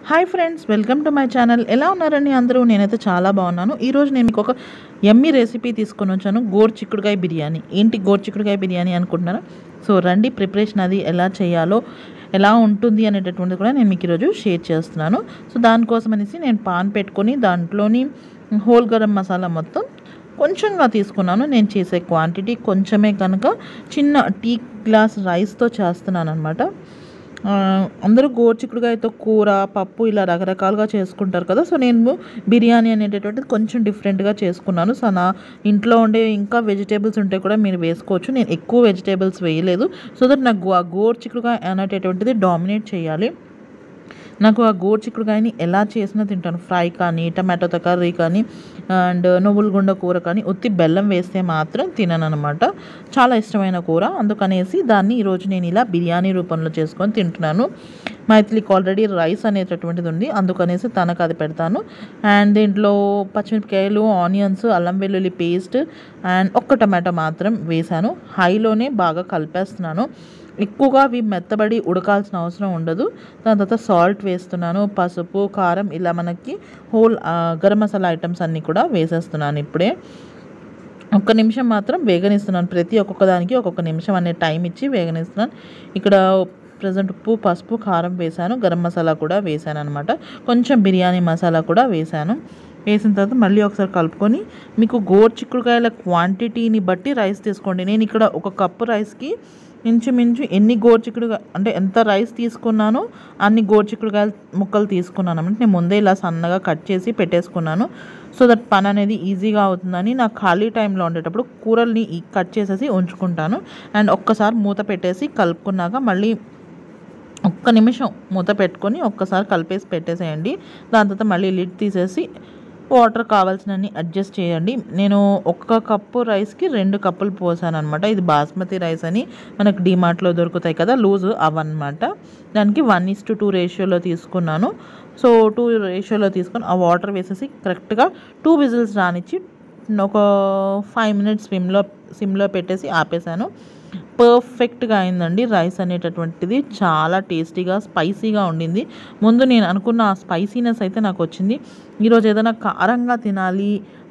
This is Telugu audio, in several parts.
hi friends welcome to my channel ఎలా ఉన్నారండి అందరూ నేనైతే చాలా బాగున్నాను ఈరోజు నేను మీకు ఒక ఎమ్మీ రెసిపీ తీసుకొని వచ్చాను గోరు చిక్కుడుకాయ బిర్యానీ ఏంటి గోరు చిక్కుడుకాయ బిర్యానీ అనుకుంటున్నారా సో రండి ప్రిపరేషన్ అది ఎలా చేయాలో ఎలా ఉంటుంది అనేటటువంటిది కూడా నేను మీకు ఈరోజు షేర్ చేస్తున్నాను సో దానికోసం అనేసి నేను పాన్ పెట్టుకొని దాంట్లోని హోల్ గరం మసాలా మొత్తం కొంచెంగా తీసుకున్నాను నేను చేసే క్వాంటిటీ కొంచెమే కనుక చిన్న టీ గ్లాస్ రైస్తో చేస్తున్నాను అనమాట అందరూ గోర్చిక్కుడుకాయతో కూర పప్పు ఇలా రకరకాలుగా చేసుకుంటారు కదా సో నేను బిర్యానీ అనేటటువంటిది కొంచెం డిఫరెంట్గా చేసుకున్నాను సో నా ఇంట్లో ఉండే ఇంకా వెజిటేబుల్స్ ఉంటే కూడా మీరు వేసుకోవచ్చు నేను ఎక్కువ వెజిటేబుల్స్ వేయలేదు సో దట్ నాకు ఆ గోర్చిక్కుడుకాయ అనేటటువంటిది డామినేట్ చేయాలి నాకు ఆ గోరు చిక్కుడుకాయని ఎలా చేసినా తింటాను ఫ్రై కానీ టమాటోతో కర్రీ కానీ అండ్ నువ్వుల గుండ కూర కానీ ఉత్తి బెల్లం వేస్తే మాత్రం తినను అనమాట చాలా ఇష్టమైన కూర అందుకనేసి దాన్ని ఈరోజు నేను ఇలా బిర్యానీ రూపంలో చేసుకొని తింటున్నాను మైథిలికి ఆల్రెడీ రైస్ అనేటటువంటిది ఉంది అందుకనేసి తనకు అది పెడతాను అండ్ దీంట్లో పచ్చిమిరపకాయలు ఆనియన్స్ అల్లం వెల్లుల్లి పేస్ట్ అండ్ ఒక్క టమాటో మాత్రం వేశాను హైలోనే బాగా కలిపేస్తున్నాను ఎక్కువగా అవి మెత్తబడి ఉడకాల్సిన అవసరం ఉండదు దాని తర్వాత సాల్ట్ వేస్తున్నాను పసుపు కారం ఇలా మనకి హోల్ గరం మసాలా ఐటమ్స్ అన్నీ కూడా వేసేస్తున్నాను ఇప్పుడే ఒక్క నిమిషం మాత్రం వేగనిస్తున్నాను ప్రతి ఒక్కొక్క దానికి ఒక్కొక్క నిమిషం అనే టైం ఇచ్చి వేగనిస్తున్నాను ఇక్కడ ప్రజెంట్ ఉప్పు పసుపు కారం వేశాను గరం మసాలా కూడా వేశాను అనమాట కొంచెం బిర్యానీ మసాలా కూడా వేశాను వేసిన తర్వాత మళ్ళీ ఒకసారి కలుపుకొని మీకు గోరు చిక్కుడుకాయల క్వాంటిటీని బట్టి రైస్ తీసుకోండి నేను ఇక్కడ ఒక కప్పు రైస్కి ఇంచుమించు ఎన్ని గోర్చిక్కుడుగా అంటే ఎంత రైస్ తీసుకున్నానో అన్ని గోర్చిక్కుడుకాయలు ముక్కలు తీసుకున్నాను అంటే నేను ముందే ఇలా సన్నగా కట్ చేసి పెట్టేసుకున్నాను సో దట్ పని అనేది ఈజీగా అవుతుందని నాకు ఖాళీ టైంలో ఉండేటప్పుడు కూరల్ని కట్ చేసేసి ఉంచుకుంటాను అండ్ ఒక్కసారి మూత పెట్టేసి కలుపుకున్నాక మళ్ళీ ఒక్క నిమిషం మూత పెట్టుకొని ఒక్కసారి కలిపేసి పెట్టేసేయండి దాని తర్వాత మళ్ళీ లిడ్ తీసేసి వాటర్ కావాల్సినన్ని అడ్జస్ట్ చేయండి నేను ఒక్క కప్పు రైస్కి రెండు కప్పులు పోసాను అనమాట ఇది బాస్మతి రైస్ అని మనకు డిమార్ట్లో దొరుకుతాయి కదా లూజ్ అవన్నమాట దానికి వన్ ఇస్ టు టూ రేషియోలో తీసుకున్నాను సో టూ రేషియోలో తీసుకొని ఆ వాటర్ వేసేసి కరెక్ట్గా టూ విజిల్స్ రానిచ్చి ఒక ఫైవ్ మినిట్స్ సిమ్లో సిమ్లో పెట్టేసి ఆపేసాను పర్ఫెక్ట్గా అయిందండి రైస్ అనేటటువంటిది చాలా టేస్టీగా స్పైసీగా ఉండింది ముందు నేను అనుకున్న ఆ స్పైసీనెస్ అయితే నాకు వచ్చింది ఈరోజు ఏదైనా కారంగా తినాలి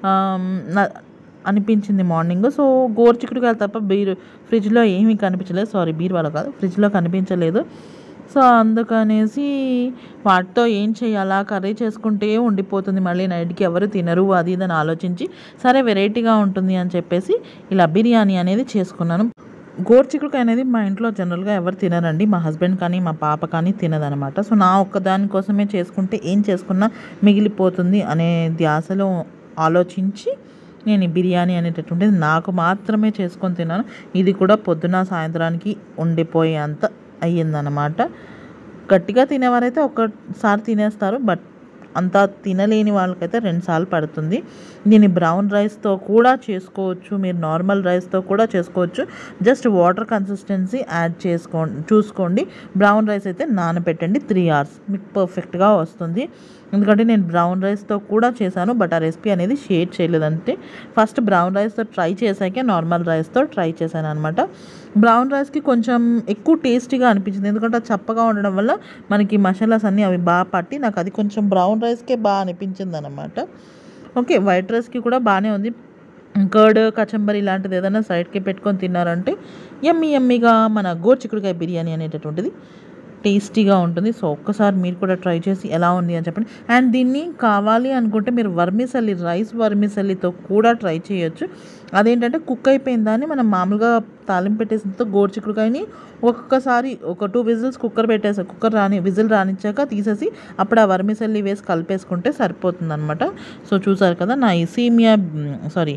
అనిపించింది మార్నింగ్ సో గోరుచిక్కుడుకాయలు తప్ప బీర్ ఫ్రిడ్జ్లో ఏమీ కనిపించలేదు సారీ బీర్ వాళ్ళ కాదు ఫ్రిడ్జ్లో కనిపించలేదు సో అందుకనేసి వాటితో ఏం చేయాలా కర్రీ చేసుకుంటే ఉండిపోతుంది మళ్ళీ నైట్కి ఎవరు తినరు అది ఇదని ఆలోచించి సరే వెరైటీగా ఉంటుంది అని చెప్పేసి ఇలా బిర్యానీ అనేది చేసుకున్నాను గోర్చిక్కుడుకాయ అనేది మా ఇంట్లో జనరల్గా ఎవరు తినరండి మా హస్బెండ్ కానీ మా పాప కానీ తినదనమాట సో నా ఒక్క దానికోసమే చేసుకుంటే ఏం చేసుకున్నా మిగిలిపోతుంది అనే ధ్యాసలో ఆలోచించి నేను ఈ బిర్యానీ అనేటటువంటిది నాకు మాత్రమే చేసుకొని తిన్నాను ఇది కూడా పొద్దున సాయంత్రానికి ఉండిపోయేంత అయ్యిందనమాట గట్టిగా తినేవారైతే ఒక్కసారి తినేస్తారు బట్ అంత తినలేని వాళ్ళకైతే రెండుసార్లు పడుతుంది దీన్ని బ్రౌన్ రైస్తో కూడా చేసుకోవచ్చు మీరు నార్మల్ రైస్తో కూడా చేసుకోవచ్చు జస్ట్ వాటర్ కన్సిస్టెన్సీ యాడ్ చేసుకోండి చూసుకోండి బ్రౌన్ రైస్ అయితే నానబెట్టండి త్రీ అవర్స్ మీకు పర్ఫెక్ట్గా వస్తుంది ఎందుకంటే నేను బ్రౌన్ రైస్తో కూడా చేశాను బట్ ఆ రెసిపీ అనేది షేర్ చేయలేదంటే ఫస్ట్ బ్రౌన్ రైస్తో ట్రై చేశాకే నార్మల్ రైస్తో ట్రై చేశాను అనమాట బ్రౌన్ రైస్కి కొంచెం ఎక్కువ టేస్టీగా అనిపించింది ఎందుకంటే చప్పగా ఉండడం వల్ల మనకి మసాలాస్ అన్నీ అవి బాగా పట్టి నాకు అది కొంచెం బ్రౌన్ రైస్కే బాగా అనిపించింది అనమాట ఓకే వైట్ రైస్కి కూడా బాగానే ఉంది కర్డ్ కచంబరి ఇలాంటిది ఏదైనా సైడ్కి పెట్టుకొని తిన్నారంటే ఎమ్మి ఎమ్మిగా మన గోర్చిక్కుడుకాయ బిర్యానీ అనేటటువంటిది టేస్టీగా ఉంటుంది సో ఒక్కసారి మీరు కూడా ట్రై చేసి ఎలా ఉంది అని చెప్పండి అండ్ దీన్ని కావాలి అనుకుంటే మీరు వర్మిసల్లి రైస్ వర్మిసల్లితో కూడా ట్రై చేయొచ్చు అదేంటంటే కుక్ అయిపోయిన దాన్ని మనం మామూలుగా తాలింపు పెట్టేసినంత గోర్చిక్కుడుకాయని ఒక్కొక్కసారి ఒక టూ విజిల్స్ కుక్కర్ పెట్టేసి కుక్కర్ రాని విజిల్ రానిచ్చాక తీసేసి అప్పుడు ఆ వర్మిసల్లి వేసి కలిపేసుకుంటే సరిపోతుంది అనమాట సో చూసారు కదా నా ఈ సీమియా సారీ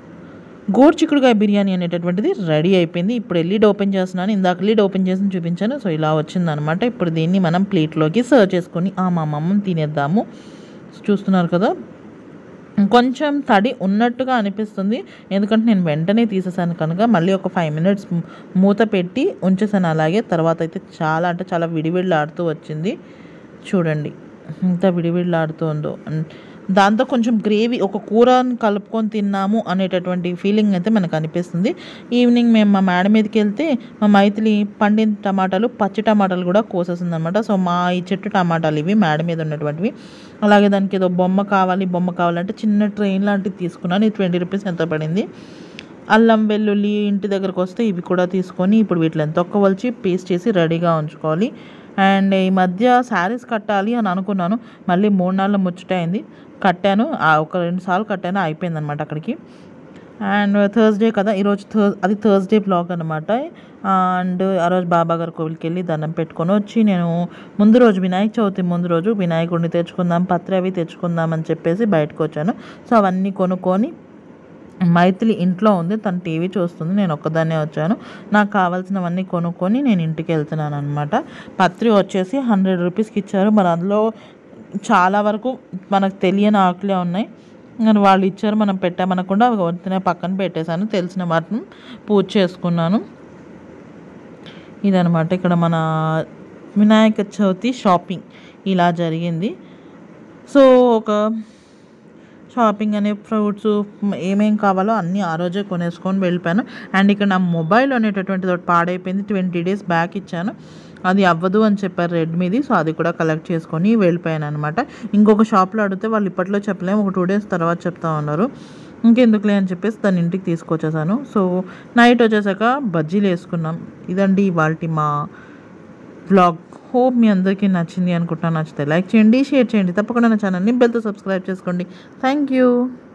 గోరు చిక్కుడుకాయ బిర్యానీ అనేటటువంటిది రెడీ అయిపోయింది ఇప్పుడు లిడ్ ఓపెన్ చేస్తున్నాను ఇందాక లిడ్ ఓపెన్ చేసి చూపించాను సో ఇలా వచ్చిందనమాట ఇప్పుడు దీన్ని మనం ప్లేట్లోకి సర్వ్ చేసుకొని ఆ మా మమ్మని తినేద్దాము చూస్తున్నారు కదా కొంచెం తడి ఉన్నట్టుగా అనిపిస్తుంది ఎందుకంటే నేను వెంటనే తీసేసాను కనుక మళ్ళీ ఒక ఫైవ్ మినిట్స్ మూత పెట్టి ఉంచేసాను అలాగే తర్వాత అయితే చాలా అంటే చాలా విడివిడిలాడుతూ వచ్చింది చూడండి ఎంత విడివిడిలాడుతుందో దాంతో కొంచెం గ్రేవీ ఒక కూరని కలుపుకొని తిన్నాము అనేటటువంటి ఫీలింగ్ అయితే మనకు అనిపిస్తుంది ఈవినింగ్ మేము మా మేడ మీదకి వెళ్తే మా మైథిలి పండిన టమాటాలు పచ్చి టమాటాలు కూడా కోసేసింది అనమాట సో మా ఈ చెట్టు టమాటాలు ఇవి మేడ మీద ఉన్నటువంటివి అలాగే దానికి ఏదో బొమ్మ కావాలి బొమ్మ కావాలంటే చిన్న ట్రైన్ లాంటిది తీసుకున్నాను ఇది ట్వంటీ రూపీస్ ఎంత పడింది అల్లం వెల్లుల్లి ఇంటి దగ్గరకు వస్తే ఇవి కూడా తీసుకొని ఇప్పుడు వీటిని తొక్కవలిచి పేస్ట్ చేసి రెడీగా ఉంచుకోవాలి అండ్ ఈ మధ్య శారీస్ కట్టాలి అని అనుకున్నాను మళ్ళీ మూడు నాలుగు ముచ్చట అయింది కట్టాను ఆ ఒక రెండు సార్లు కట్టాను అయిపోయింది అనమాట అక్కడికి అండ్ థర్స్డే కదా ఈరోజు థర్ అది థర్స్డే బ్లాగ్ అనమాట అండ్ ఆ రోజు బాబా గారి కోవిలికి వెళ్ళి దండం పెట్టుకొని వచ్చి నేను ముందు రోజు వినాయక చవితి ముందు రోజు వినాయకుడిని తెచ్చుకుందాం పత్రి అవి తెచ్చుకుందాం అని చెప్పేసి బయటకు వచ్చాను సో అవన్నీ కొనుక్కొని మైథిలి ఇంట్లో ఉంది తను టీవీ చూస్తుంది నేను ఒక్కదాన్నే వచ్చాను నాకు కావాల్సినవన్నీ కొనుక్కొని నేను ఇంటికి వెళ్తున్నాను అనమాట పత్రి వచ్చేసి హండ్రెడ్ రూపీస్కి ఇచ్చారు మరి అందులో చాలా వరకు మనకు తెలియని ఆకులే ఉన్నాయి మరి వాళ్ళు ఇచ్చారు మనం పెట్టామనకుండా అవి వదిన పక్కన పెట్టేశాను తెలిసిన వాటిని పూజ చేసుకున్నాను ఇదనమాట ఇక్కడ మన వినాయక చవితి షాపింగ్ ఇలా జరిగింది సో ఒక షాపింగ్ అనే ఫ్రూట్స్ ఏమేం కావాలో అన్నీ ఆ రోజే కొనేసుకొని వెళ్ళిపోయాను అండ్ ఇక్కడ నా మొబైల్ అనేటటువంటిది ఒకటి పాడైపోయింది ట్వంటీ డేస్ బ్యాక్ ఇచ్చాను అది అవ్వదు అని చెప్పారు రెడ్మీది సో అది కూడా కలెక్ట్ చేసుకొని వెళ్ళిపోయాను అనమాట ఇంకొక షాప్లో అడిగితే వాళ్ళు ఇప్పట్లో చెప్పలేము ఒక టూ డేస్ తర్వాత చెప్తా ఉన్నారు ఇంకెందుకులే అని చెప్పేసి దాన్ని ఇంటికి తీసుకొచ్చేసాను సో నైట్ వచ్చేసాక బజ్జీలు వేసుకున్నాం ఇదండి ఇవాళ మా వ్లాగ్ హోప్ మీ అందరికీ నచ్చింది అనుకుంటున్నాను నచ్చితే లైక్ చేయండి షేర్ చేయండి తప్పకుండా నా ఛానల్ని బెల్తో సబ్స్క్రైబ్ చేసుకోండి థ్యాంక్ యూ